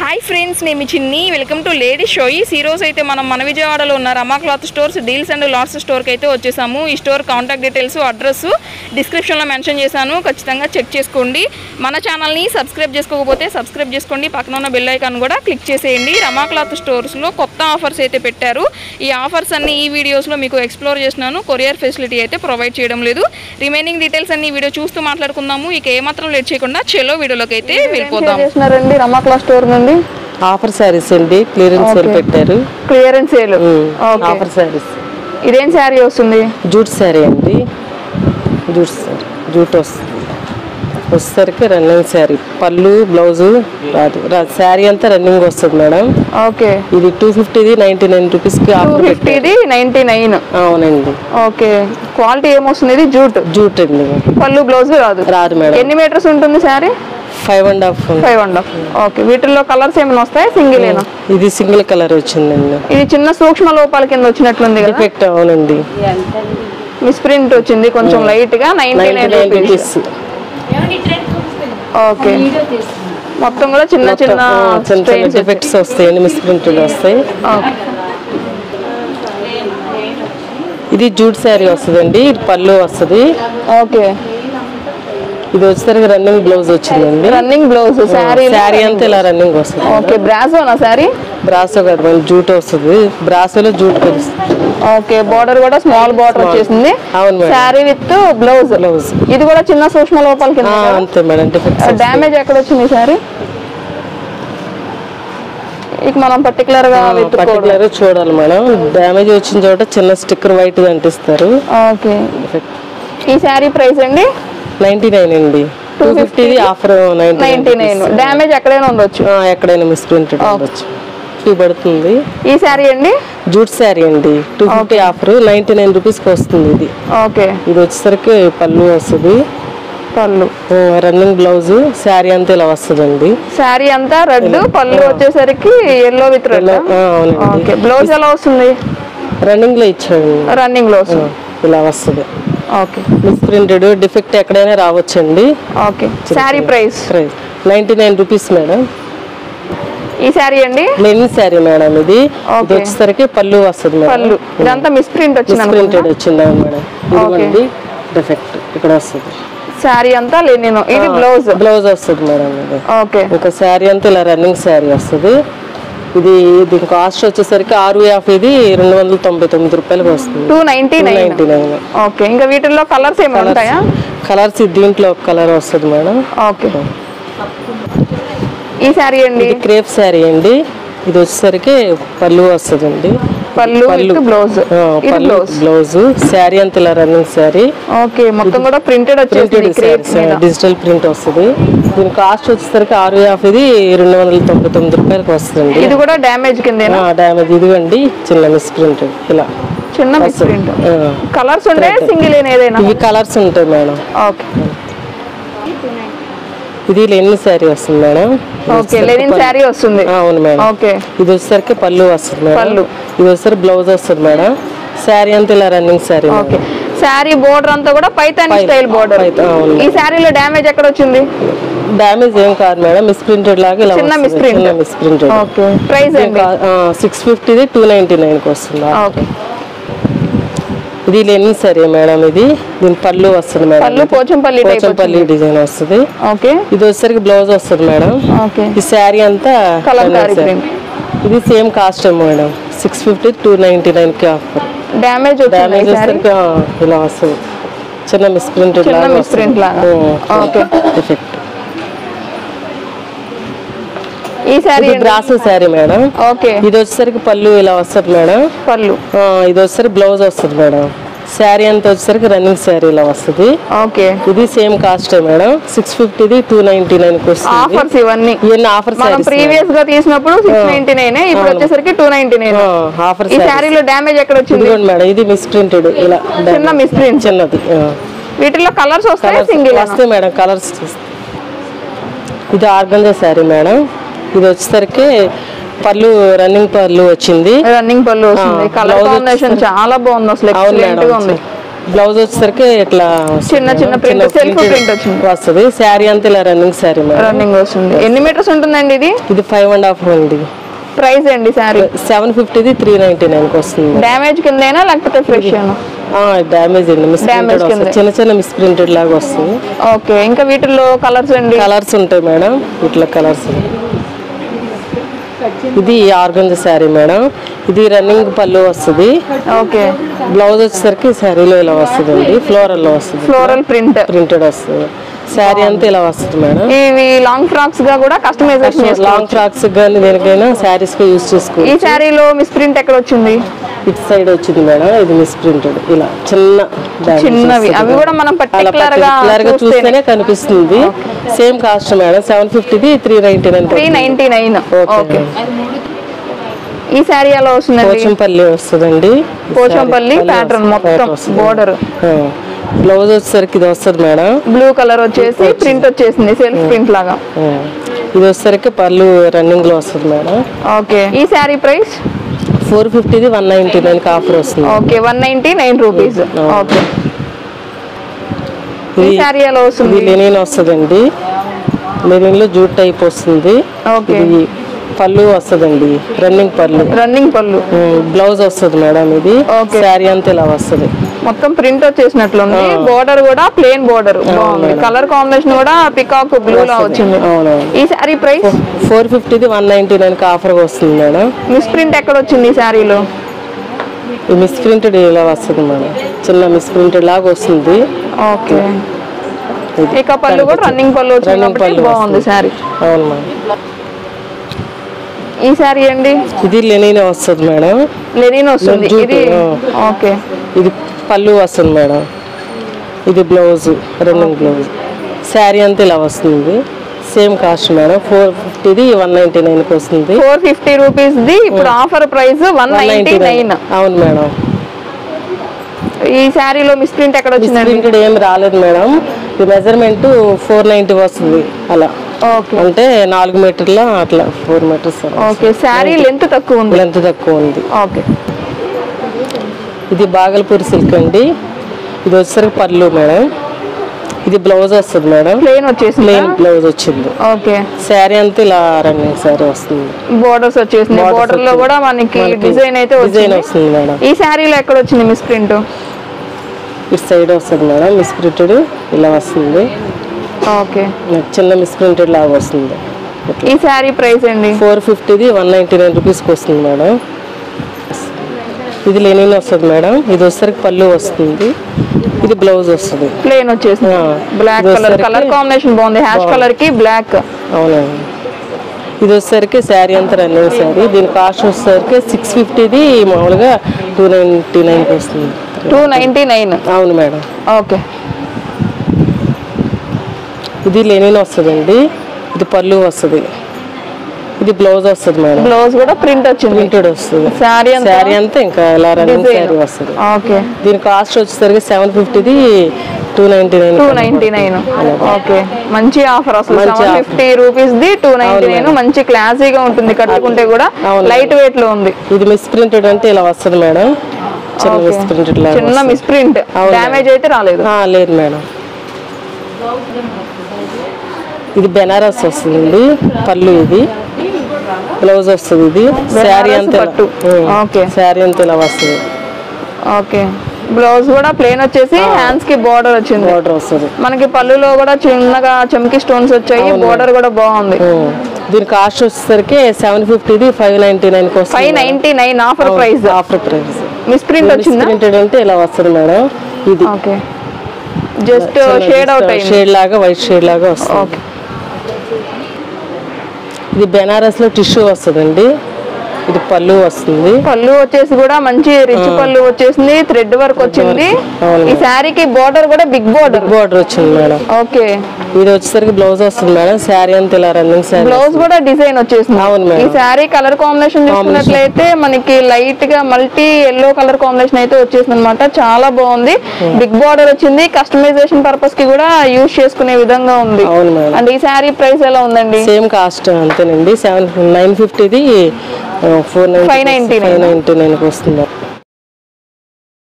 Hi friends నేను మీ చిన్ని welcome to lady షోయిస్ ఈ రోజు అయితే మనం మన విజయవాడలో ఉన్న Rama cloth stores deals and lots స్టోర్కి అయితే వచ్చేసాము ఈ స్టోర్ కాంటాక్ట్ డీటెయిల్స్ అడ్రస్ డిస్క్రిప్షన్లో మెన్షన్ చేశాను ఖచ్చితంగా చెక్ చేసుకోండి మన ఛానల్ని సబ్స్క్రైబ్ చేసుకోకపోతే సబ్స్క్రైబ్ చేసుకోండి పక్కన ఉన్న బెల్ ఐకాన్ కూడా క్లిక్ చేసేయండి రమా క్లాత్ స్టోర్స్లో కొత్త ఆఫర్స్ అయితే పెట్టారు ఈ ఆఫర్స్ అన్ని ఈ వీడియోస్లో మీకు ఎక్స్ప్లోర్ చేసినాను కొరియర్ ఫెసిలిటీ అయితే ప్రొవైడ్ చేయడం లేదు రిమైనింగ్ డీటెయిల్స్ అన్ని ఈ వీడియో చూస్తూ మాట్లాడుకుందాము ఇక ఏమాత్రం లేట్ చేయకుండా చెలో వీడియోలోకి అయితే వెళ్ళిపోదాం చేస్తున్నారండి రమాక్లా స్టోర్ నుండి ఆఫర్ శారీస్ అండి క్లియరెన్స్ సేల్ పెట్టారు clearance sale okay offer sarees ఇదేం శారీ వస్తుంది జూట్ శారీ అండి జూట్ శారీ జూట్ వస్తుంది వచ్చేసరికి రన్నింగ్ శారీ పళ్ళు బ్లౌజు రాదు శారీ అంతా రన్నింగ్ వస్తుంది మేడం ఓకే ఇది టూ ఫిఫ్టీది నైంటీ నైన్ రూపీస్కి టూ ఆఫర్ పెట్టారు ఫిఫ్టీది నైన్టీ నైన్ అవునండి ఓకే క్వాలిటీ ఏమొస్తుంది ఇది జూట్ జూట్ అండి పళ్ళు బ్లౌజ్ రాదు రాదు మేడం ఎన్ని మీటర్స్ ఉంటుంది saree five and half five and half okay వీటిల్లో కలర్స్ ఏమైనా వస్తాయి సింగిల్ ఏనా ఇది సింగిల్ కలర్ వచ్చిందండి ఇది చిన్న సూక్ష్మ లోపాల కింద వచ్చినట్లుంది కదా డిఫెక్ట్ అవునండి మిస్ ప్రింట్ వచ్చింది కొంచెం లైట్ గా ninety ninety nine nine rupees rupees okay మొత్తం కూడా చిన్న చిన్న చిన్న చిన్న strains డిఫెక్ట్స్ వస్తాయండి మిస్ ప్రింటెడ్ వస్తాయి ఓకే. ఇది జూట్ శారీ వస్తుందండి ఇది పళ్ళు వస్తుంది ఓకే ఇది వచ్చేసరికి రన్నింగ్ బ్లౌజ్ వచ్చిందండి రన్నింగ్ బ్లౌజ్ శారీ శారీ అంతా ఇలా రన్నింగ్ వస్తుంది ఓకే బ్రాసోనా శారీ బ్రాసో కదా మేడం జూట్ వస్తుంది బ్రాసోలో జూట్ కలుస్తుంది ఓకే బార్డర్ కూడా స్మాల్ బార్డర్ వచ్చేసింది అవును madam. Saree with blouse blouse ఇది కూడా చిన్న సూక్ష్మ లోపాల కింద ఆ, అంతే మేడం డిఫెక్ట్స్ డ్యామేజ్ ఎక్కడ వచ్చింది శారీ ఇక మనం పర్టికులర్ గా వెతుక్కోవడం పర్టికులర్ చూడాలి మేడం డ్యామేజ్ వచ్చిన చోట చిన్న స్టిక్కర్ వైట్ అంటిస్తారు ఓకే ఈ శారీ ప్రైస్ అండి నైన్టీ నైన్ అండి two fifty offer ninety ninety nine damage ఎక్కడైనా ఉండొచ్చు ఎక్కడైనా మిస్ ప్రింటెడ్ ఉండొచ్చు ఫీ పడుతుంది ఈ శారీ అండి జూట్ శారీ అండి two fifty offer ninety nine రూపీస్కి వస్తుంది ఇది ఓకే ఇది వచ్చేసరికి పళ్ళు వస్తుంది పళ్ళు రన్నింగ్ బ్లౌజ్ శారీ అంతా ఇలా వస్తుందండి శారీ అంతా రెడ్ పళ్ళు వచ్చేసరికి ఎల్లో విత్ రెడ్ ఆ, అవునండి ఓకే బ్లౌజ్ ఎలా వస్తుంది రన్నింగ్ లో ఇచ్చాడు రన్నింగ్ లో వస్తుంది ఇలా వస్తుంది ఓకే మిస్ ప్రింటెడ్ డిఫెక్ట్ ఎక్కడైనా రావచ్చండి okay saree price price ninety nine rupees madam ఈ శారీ అండి లెనిన్ శారీ మేడం ఇది ఇది Okay. వచ్చేసరికి పళ్ళు వస్తుంది మేడం పళ్ళు ఇదంతా మిస్ ప్రింట్ వచ్చింది మిస్ ప్రింటెడ్ వచ్చింది అవును మేడం Okay. ఇదిగోండి డిఫెక్ట్ ఇక్కడ వస్తుంది శారీ అంతా లెనిన్ ఇది బ్లౌజ్ బ్లౌజ్ వస్తుంది మేడం ఇది ఓకే ఇంకా శారీ అంతా ఇలా రన్నింగ్ శారీ వస్తుంది ఇది దీని కాస్ట్ వచ్చేసరికి ఆరు యాభై ఇది రెండు వందల తొంభై తొమ్మిది రూపాయలకి వస్తుంది two ninety nine ninety nine okay ఇంకా వీటిల్లో కలర్స్ ఏమైనా ఉంటాయా కలర్స్ దీంట్లో ఒక కలర్ వస్తుంది మేడం ఓకే ఈ శారీ అండి ఇది క్రేప్ శారీ అండి ఇది వచ్చేసరికి పళ్ళు వస్తుందండి పళ్ళు విత్ బ్లౌజ్ ఆ, ఇది పళ్ళు బ్లౌజ్ బ్లౌజ్ శారీ అంతా ఇలా రన్నింగ్ శారీ ఓకే మొత్తం కూడా ప్రింటెడ్ వచ్చేసింది ప్రింటెడ్ క్రేప్ మీద డిజిటల్ ప్రింట్ వస్తుంది దీని కాస్ట్ వచ్చేసరికి ఆరు యాభైది రెండు వందల తొంభై తొమ్మిది రూపాయలకి వస్తుంది ఇది కూడా డ్యామేజ్ కిందేనా డ్యామేజ్ ఇదిగండి చిన్న మిస్ ప్రింట్ ఇలా చిన్న మిస్ ప్రింట్ ఆ. కలర్స్ ఉండే సింగిల్ ఏదైనా ఇవి కలర్స్ ఉంటాయి మేడం ఓకే ఇది లెనిన్ శారీ వస్తుంది మేడం ఇది ఓకే వచ్చేసరికి లెనిన్ పళ్ళు- శారీ వస్తుంది ఆ, అవును మేడం ఓకే ఇది వచ్చేసరికి పళ్ళు వస్తుంది మేడం పళ్ళు. ఇది వచ్చేసరికి బ్లౌజ్ వస్తుంది మేడం శారీ అంతా ఇలా running sari okay sari border అంతా కూడా పైతాని పై- స్టైల్ బోర్డర్ పైతా- అవును. ఈ శారీలో డ్యామేజ్ ఎక్కడ వచ్చింది డ్యామేజ్ ఏం కాదు మేడం మిస్ ప్రింటెడ్ లాగా ఇలా చిన్న వస్తుంది. misprint. చిన్న మిస్ ప్రింటెడ్ ఓకే ప్రైస్ అండి సిక్స్ ఫిఫ్టీది టూ నైన్టీ నైన్కి వస్తుంది ఓకే ఇది లెనిన్ సరే మేడం ఇది దీని పళ్ళు వస్తుంది మేడం పళ్ళు పోచంపల్లి టైప్ పోచంపల్లి డిజైన్ వస్తుంది ఓకే ఇది వచ్చేసరికి బ్లౌజ్ వస్తుంది మేడం ఓకే ఈ శారీ అంతా కలంకారీ రన్నింగ్ print. శారీ. ఇది same cost madam six fifty two ninety నైన్కి ఆఫర్ డ్యామేజ్ వచ్చింది డ్యామేజ్ ఈ శారీ వచ్చేసరికి ఆ, ఇలా వస్తుంది చిన్న మిస్ ప్రింటెడ్ చిన్న లాగా misprint లాగా. ఓకే. ఎఫెక్ట్ ఈ శారీ ఇది బ్రాసో శారీ మేడం ఓకే ఇది వచ్చేసరికి పళ్ళు ఇలా వస్తుంది మేడం పళ్ళు ఆ, ఇది వచ్చేసరికి బ్లౌజ్ వస్తుంది మేడం శారీ అంతా వచ్చేసరికి రన్నింగ్ శారీ ఇలా వస్తుంది ఓకే ఇది సేమ్ కాస్ట్ మేడం సిక్స్ ఫిఫ్టీది టూ నైన్టీ నైన్కి వస్తుంది ఆఫర్స్ ఇవన్నీ ఇవన్నీ ఆఫర్ మనం శారీస్ ప్రీవియస్ గా తీసినప్పుడు సిక్స్ నైన్టీ నైన్ ఇప్పుడు వచ్చేసరికి టూ నైన్టీ నైన్ ఆఫర్ ఈ శారీలో డ్యామేజ్ ఎక్కడ వచ్చింది ఇదిగోండి మేడం ఇది మిస్ ప్రింటెడ్ ఇలా చిన్న misprint. చిన్నది వీటిలో కలర్స్ వస్తాయి కలర్స్ సింగిల్ వస్తాయి మేడం కలర్స్ ఇది ఆర్గంజా శారీ మేడం ఇది వచ్చేసరికి పళ్ళు రన్నింగ్ పళ్ళు వచ్చింది రన్నింగ్ పళ్ళు వస్తుంది ఆ, కలర్ blouse కాంబినేషన్ చాలా బాగుంది అసలు అవును ఎక్సలెంట్ గా మేడం ఉంది బ్లౌజ్ వచ్చేసరికి ఇట్లా వస్తుంది చిన్న చిన్న madam. print, self printed print వచ్చింది. వస్తుంది శారీ అంతా ఇలా రన్నింగ్ శారీ మేడం రన్నింగ్ వస్తుంది ఎన్ని మీటర్స్ ఉంటుందండి ఇది ఇది ఫైవ్ అండ్ హాఫ్ ఉంది ప్రైస్ అండి శారీ సెవెన్ ఫిఫ్టీది త్రీ నైన్టీ నైన్కి వస్తుంది డ్యామేజ్ కిందైనా లేకపోతే ఫ్రెష్ డ్యామేజ్ అండి మిస్ Damage ప్రింటెడ్ కింద. వస్తుంది చిన్న చిన్న మిస్ ప్రింటెడ్ లాగా వస్తుంది ఓకే ఇంకా వీటిల్లో కలర్స్ అండి కలర్స్ ఉంటాయి మేడం ఇట్లా కలర్స్ ఇది ఆర్గంజ శారీ మేడం ఇది రన్నింగ్ పళ్ళు వస్తుంది ఓకే బ్లౌజ్ వచ్చేసరికి శారీలో ఇలా వస్తుంది అండి ఫ్లోరల్లో వస్తుంది ఫ్లోరల్ ప్రింట్ ప్రింటెడ్ వస్తుంది శారీ అంతా ఇలా వస్తుంది మేడం ఇవి లాంగ్ ఫ్రాక్స్ గా కూడా కస్టమైజేషన్ లాంగ్ చేసుకోవచ్చు ఫ్రాక్స్ కానీ దేనికైనా శారీస్ గా యూజ్ ఈ చేసుకోవచ్చు శారీలో మిస్ ప్రింట్ ఎక్కడ వచ్చింది ఇటు సైడ్ వచ్చింది మేడం ఇది మిస్ ప్రింటెడ్ ఇలా చిన్న damage చిన్నవి వస్తుంది. అవి కూడా మనం అలా పర్టికులర్ గా particular గా చూస్తేనే చూస్తేనే కనిపిస్తుంది సేమ్ కాస్ట్ మేడం సెవెన్ ఫిఫ్టీది three ninety nine three ninety nine okay okay ఈ శారీ ఎలా వస్తుందండి పోచంపల్లి వస్తుందండి పోచంపల్లి pattern మొత్తం border. బ్లౌజ్ వచ్చేసరికి ఇది వస్తుంది మేడం బ్లూ కలర్ వచ్చేసి ప్రింట్ వచ్చేసింది సెల్ఫ్ ప్రింట్ లాగా ఆ, ఇది వచ్చేసరికి పళ్ళు రన్నింగ్ లో వస్తుంది మేడం ఓకే ఈ శారీ ప్రైస్ ఫోర్ ఫిఫ్టీది వన్ నైన్టీ నైన్ ఆఫర్ వస్తుంది okay one ninety nine rupees okay ఈ ఇది- శారీ ఎలా ఇది వస్తుంది లెనిన్ వస్తుందండి లెనిన్ లో జూట్ టైప్ వస్తుంది ఓకే ఇది పళ్ళు వస్తుందండి రన్నింగ్ పళ్ళు రన్నింగ్ పళ్ళు బ్లౌజ్ వస్తుంది మేడం ఇది Okay. శారీ అంతా ఇలా వస్తుంది మొత్తం ప్రింట్ వచ్చేసినట్లుంది బోర్డర్ కూడా ప్లేన్ బోర్డర్ బాగుంది కలర్ కాంబినేషన్ కూడా పికాక్ బ్లూ లా వచ్చింది అవునవును ఈ శారీ ప్రైస్ ఫోర్ ఫిఫ్టీది వన్ నైన్టీ నైన్ ఆఫర్ వస్తుంది మేడం మిస్ ప్రింట్ ఎక్కడ వచ్చింది ఈ శారీలో ఈ మిస్ ప్రింటెడ్ ఇలా వస్తుంది మేడం చిన్న మిస్ ప్రింటెడ్ లాగా వస్తుంది ఓకే ఇది ఇక పళ్ళు కూడా రన్నింగ్ పళ్ళు వచ్చింది Running కాబట్టి పళ్ళు బాగుంది వస్తుంది. శారీ అవును మేడం ఈ శారీ అండి ఇది లెనిన్ వస్తుంది మేడం లెనిన్ వస్తుంది జూట్, ఇది ఆ. ఓకే ఇది పళ్ళు వస్తుంది మేడం ఇది బ్లౌజ్ రన్నింగ్ బ్లౌజ్ శారీ అంతా ఇలా వస్తుంది సేమ్ కాస్ట్ మేడం ఫోర్ ఫిఫ్టీది వన్ నైన్టీ నైన్కి వస్తుంది ఫోర్ ఫిఫ్టీ రూపీస్ ది ఇప్పుడు offer price one ninety nine అవును మేడం ఈ శారీలో మిస్ ప్రింట్ ఎక్కడ వచ్చిందండి ప్రింటెడ్ ఏం రాలేదు మేడం ఈ మెజర్మెంట్ ఫోర్ నైంటీ వస్తుంది అలా ఓకే అంటే నాలుగు మీటర్ల అట్లా four metres okay sari length తక్కువ ఉంది లెంత్ తక్కువ ఉంది ఓకే ఇది బాగల్పూర్ సిల్క్ అండి ఇది వచ్చేసరికి పళ్ళు మేడం ఇది బ్లౌజ్ వస్తుంది మేడం ప్లేన్ వచ్చేసింది ప్లెయిన్ బ్లౌజ్ వచ్చింది ఓకే శారీ అంతా ఇలా రన్నింగ్ శారీ వస్తుంది బోర్డర్స్ వచ్చేసింది Borders బోర్డర్ లో వచ్చింది. కూడా మనకి మనకి డిజైన్ అయితే డిజైన్ వచ్చింది వస్తుంది మేడం ఈ శారీలో ఎక్కడ వచ్చింది మిస్ ప్రింట్ ఇటు సైడ్ వస్తుంది మేడం మిస్ ప్రింటెడ్ ఇలా వస్తుంది ఓకే చిన్న మిస్ ప్రింటెడ్ లాగా వస్తుంది ఈ శారీ ప్రైస్ అండి ఫోర్ ఫిఫ్టీది వన్ నైంటీ నైన్ రూపీస్కి వస్తుంది మేడం ఇది లెనిన్ వస్తుంది మేడం ఇది వచ్చేసరికి పళ్ళు వస్తుంది ఇది బ్లౌజ్ వస్తుంది ప్లేన్ వచ్చేసింది ఆ, బ్లాక్ ఇది కలర్ వచ్చేసరికి కలర్ కాంబినేషన్ బాగుంది హ్యాష్ కలర్ కి బ్లాక్ అవునండి ఇది వచ్చేసరికి శారీ అంతా రన్నింగ్ శారీ దీని కాస్ట్ వచ్చేసరికి సిక్స్ ఫిఫ్టీది మామూలుగా టూ నైంటీ నైన్కి వస్తుంది టూ నైన్టీ నైన్ అవును మేడం ఓకే ఇది లెనిన్ వస్తుందండి ఇది పళ్ళు వస్తుంది ఇది బ్లౌజ్ వస్తుంది మేడం బ్లౌజ్ కూడా ప్రింట్ వచ్చింది ప్రింటెడ్ వస్తుంది శారీ అంతా శారీ అంతా ఇంకా ఇలా రన్నింగ్ Design. శారీ వస్తుంది ఓకే దీని కాస్ట్ వచ్చేసరికి సెవెన్ ఫిఫ్టీది two ninety nine two ninety nine okay మంచి ఆఫర్ అసలు మంచి సెవెన్ offer. ఫిఫ్టీ రూపీస్ ది టూ నైన్టీ అవును నైన్ మేడం. మంచి క్లాసీగా ఉంటుంది కట్టుకుంటే కూడా అవును లైట్ వెయిట్ లో ఉంది ఇది మిస్ ప్రింటెడ్ అంటే ఇలా వస్తుంది మేడం చిన్న Okay. మిస్ ప్రింటెడ్ లాగా చిన్న వస్తుంది. మిస్ ప్రింట్ అవును డ్యామేజ్ అయితే రాలేదు ఆ, లేదు మేడం ఇది బెనారస్ వస్తుంది పళ్ళు ఇది బ్లౌజ్ వస్తుంది ఇది శారీ అంతా ఇలా- పట్టు. ఉం. Okay. శారీ అంతా ఇలా వస్తుంది ఓకే బ్లౌజ్ కూడా ప్లేన్ వచ్చేసి హ్యాండ్స్ కి బార్డర్ వచ్చింది బార్డర్ వస్తుంది మనకి పళ్ళులో కూడా చిన్నగా చమ్కి స్టోన్స్ వచ్చాయి అవును. బార్డర్ కూడా బాగుంది ఉం. దీని కాస్ట్ వచ్చేసరికి సెవెన్ ఫిఫ్టీది ఫైవ్ నైన్టీ నైన్కి ఫైవ్ వస్తుంది ninety nine offer price offer price miss print వచ్చిందా ప్రింటెడ్ అంటే ఇలా వస్తుంది మేడం ఇది ఓకే జస్ట్ షేడ్ అవుట్ అయింది షేడ్ లాగా వైట్ షేడ్ లాగా వస్తుంది ఓకే ఇది బెనారస్ లో టిష్యూ వస్తుందండి ఇది పళ్ళు వస్తుంది పళ్ళు వచ్చేసి కూడా మంచి రిచ్ పళ్ళు వచ్చేసింది థ్రెడ్ వర్క్ వచ్చింది అవును. ఈ శారీకి బార్డర్ కూడా బిగ్ బార్డర్ బార్డర్ వచ్చింది మేడం ఓకే ఇది వచ్చేసరికి బ్లౌజ్ వస్తుంది మేడం శారీ అంతా ఇలా రన్నింగ్ శారీ బ్లౌజ్ కూడా డిజైన్ వచ్చేసింది అవును మేడం. ఈ శారీ కలర్ కాంబినేషన్ చూసుకున్నట్లయితే మనకి లైట్ గా మల్టీ ఎల్లో కలర్ కాంబినేషన్ అయితే వచ్చేసింది అనమాట చాలా బాగుంది బిగ్ బార్డర్ వచ్చింది కస్టమైజేషన్ పర్పస్ కి కూడా యూజ్ చేసుకునే విధంగా ఉంది అవును మేడం అండ్ ఈ శారీ ప్రైస్ ఎలా ఉందండి సేమ్ కాస్ట్ అంతేనండి సెవెన్ నైన్ ఫిఫ్టీది ఫోర్ నైన్ 599. ఫైవ్ నైన్టీ నైన్కి వస్తుంది